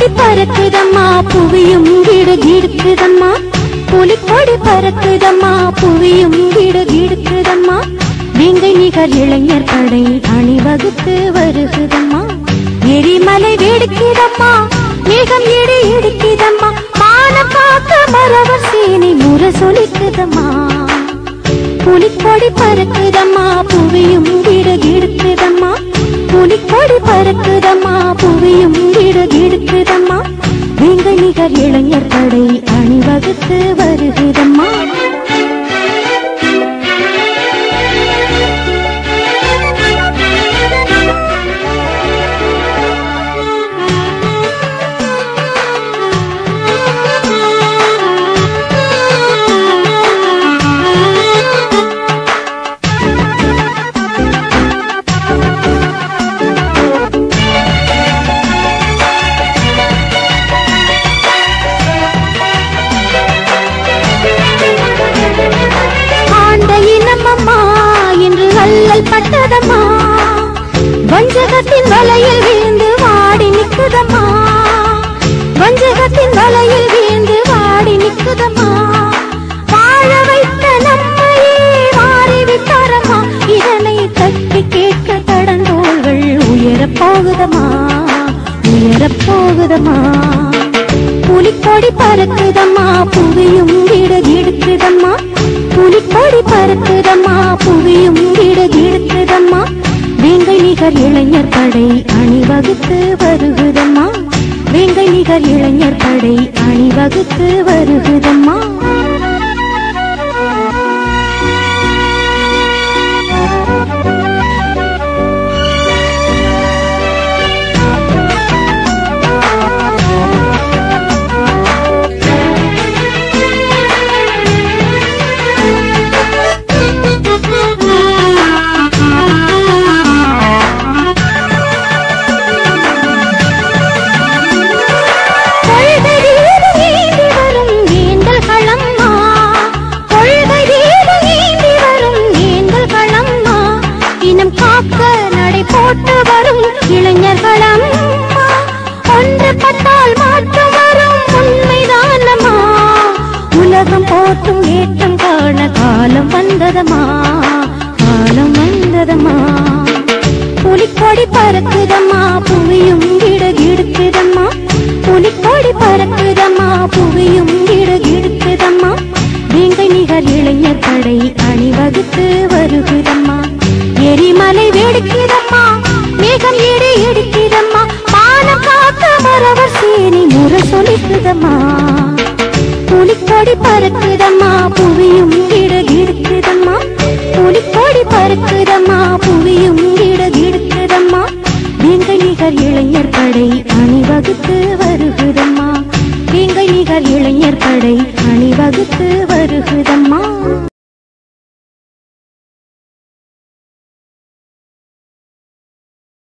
புலிக்கொடி பறக்குதம்மா புவியும் கிடு கிடுக்குதம்மா புலிக்கொடி பறக்குதம்மா புவியும் கிடு கிடுக்குதம்மா வேங்கை நிகர் இளைஞர் படை அணிவகுத்து வருகுதம்மா எரிமலை வெடிக்குதம்மா மேகம் இடி இடிக்குதம்மா மான காக்க மரவர் சேனை முரசொலிக்குதம்மா புலிக்கொடி பறக்குதம்மா புவியும் கிடு கிடுக்குதம்மா புலிக்கொடி பறக்குதம்மா புவியும் கிடு கிடுக்குதம்மா வேங்கை நிகர் இளைஞர் படை அணிவகுத்து வருகுதம்மா ஆண்ட இனமம்மா என்று அல்லல் பட்டதம்மா வஞ்சகத்தின் வலையில் வீழ்ந்து வாடி நிக்குதம்மா வஞ்சகத்தின் வலையில் வீழ்ந்து வாடி நிக்குதம்மா வாழ வைத்த நம்மையே மாறி விட்டாரம்மா இதனை தட்டி கேட்க தடந்தோள்கள் உயரப் போகுதம்மா உயரப் போகுதம்மா புலிக்கொடி பறக்குதம்மா புவியும் கிட கிடுக்குதம்மா புலிக்கொடி பறக்குதம்மா புவியும் கிட கிடுக்குதம்மா வேங்கை நிகர் இளைஞர் படை அணிவகுத்து வருகுதம்மா வேங்கை நிகர் இளைஞர் படை அணிவகுத்து வருகுதம்மா கொள்கை வீடு ஏந்தி வரும் வேந்தல் களம்மா கொள்கை வீடு ஏந்தி வரும் வேந்தல் களம்மா இனம் காக்க நடை போட்டு வரும் இளைஞர்களம்மா ஒன்று பட்டால் மாற்றம் வரும் உண்மைதானம்மா உலகம் போற்றும் ஏற்றம் காண காலம் வந்ததம்மா காலம் வந்ததம்மா புலிக்கொடி பறக்குதம்மா புவியும் கிட கிடுக்குதம்மா புலிக்கொடி பறக்குதம்மா புவியும் கிட கிடுக்குதம்மா வேங்கை நிகர் இளைஞர் படை அணிவகுத்து வருகுதம்மா எரிமலை வேடிக்கை